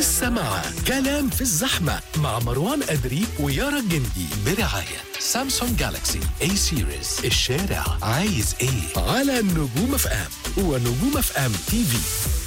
لسه مع كلام في الزحمة مع مروان أدري ويارا الجندي برعاية سامسونج جالاكسي اي سيريز الشارع عايز ايه على نجوم اف ام ونجوم اف ام تي في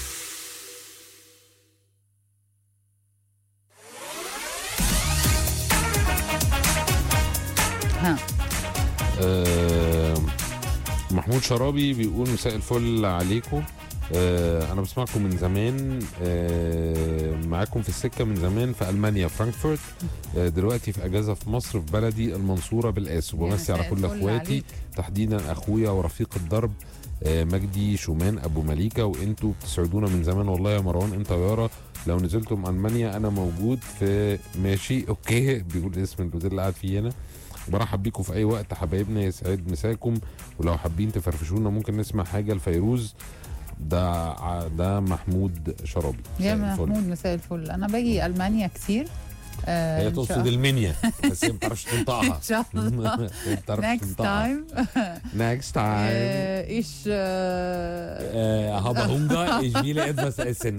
ها آه، محمود شرابي بيقول مساء الفل عليكم آه، انا بسمعكم من زمان آه، معاكم في السكه من زمان في المانيا فرانكفورت آه، دلوقتي في اجازه في مصر في بلدي المنصوره بالقاس وبمسي على مساء كل الفل اخواتي عليك. تحديدا اخويا ورفيق الدرب آه، مجدي شومان ابو مليكه وانتوا بتسعدونا من زمان والله يا مروان انت ويارا لو نزلتم المانيا انا موجود في ماشي اوكي بيقول اسم الاوتيل اللي قاعد فيه هنا برحب بيكم في اي وقت حبايبنا يسعد مساكم ولو حابين تفرفشونا ممكن نسمع حاجه لفيروز ده ع- ده محمود شرابي يا مساء الفل. محمود مساء الفل انا باجي المانيا كتير آه، هي إن شاء تقصد المنيا بس هي ما بتعرفش تنطقها ان شاء الله هي ما بتعرفش next time next time äh, ich äh, Äh, habe Hunger, ich will etwas essen.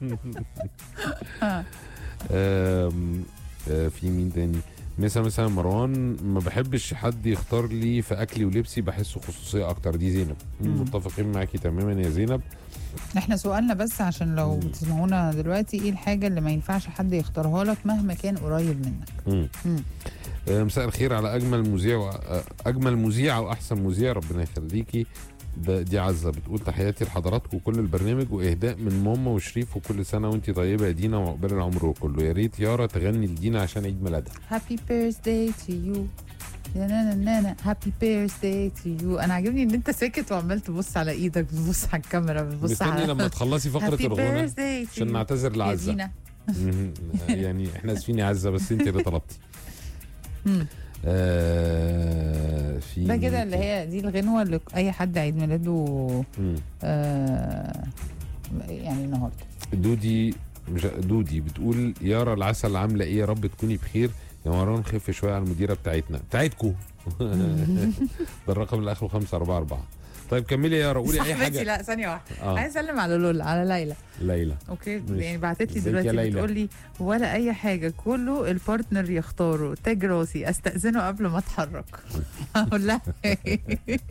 ähm, äh, في مين تاني؟ مسا مثلا مروان ما بحبش حد يختار لي في اكلي ولبسي بحسه خصوصيه اكتر دي زينب مم. متفقين معاكي تماما يا زينب احنا سؤالنا بس عشان لو مم. بتسمعونا دلوقتي ايه الحاجه اللي ما ينفعش حد يختارها لك مهما كان قريب منك مم. مم. آه، مساء الخير على اجمل مذيع و... آه، اجمل مذيع واحسن مذيع ربنا يخليكي ده دي عزه بتقول تحياتي لحضراتكم وكل البرنامج واهداء من ماما وشريف وكل سنه وانت طيبه يا دينا وعقبال العمر كله يا ريت يارا تغني لدينا عشان عيد ميلادها هابي بيرثداي تو يو يا نانا نانا هابي بيرثداي تو يو انا عاجبني ان انت ساكت وعمال تبص على ايدك بتبص على الكاميرا بتبص مستني على لما تخلصي فقره هابي الغنى بيرثداي عشان نعتذر يا لعزه دينا مهم. يعني احنا اسفين يا عزه بس انت اللي طلبتي مم. آه في ده مين كده اللي تاني؟ هي دي الغنوه اللي اي حد عيد ميلاده مم. آه يعني النهارده دودي مش دودي بتقول يارا العسل عامله ايه يا رب تكوني بخير يا مروان خف شويه على المديره بتاعتنا بتاعتكو ده الرقم اللي اخره 544 طيب كملي يا يارا قولي اي صاحبتي حاجه لا ثانيه واحده اه عايز اسلم على لولا على ليلى ليلى اوكي ماشي. يعني بعتت لي ازيك يا دلوقتي ليلى؟ بتقول لي ولا اي حاجه كله البارتنر يختاره تاج راسي استاذنه قبل ما اتحرك اقول لها إيه؟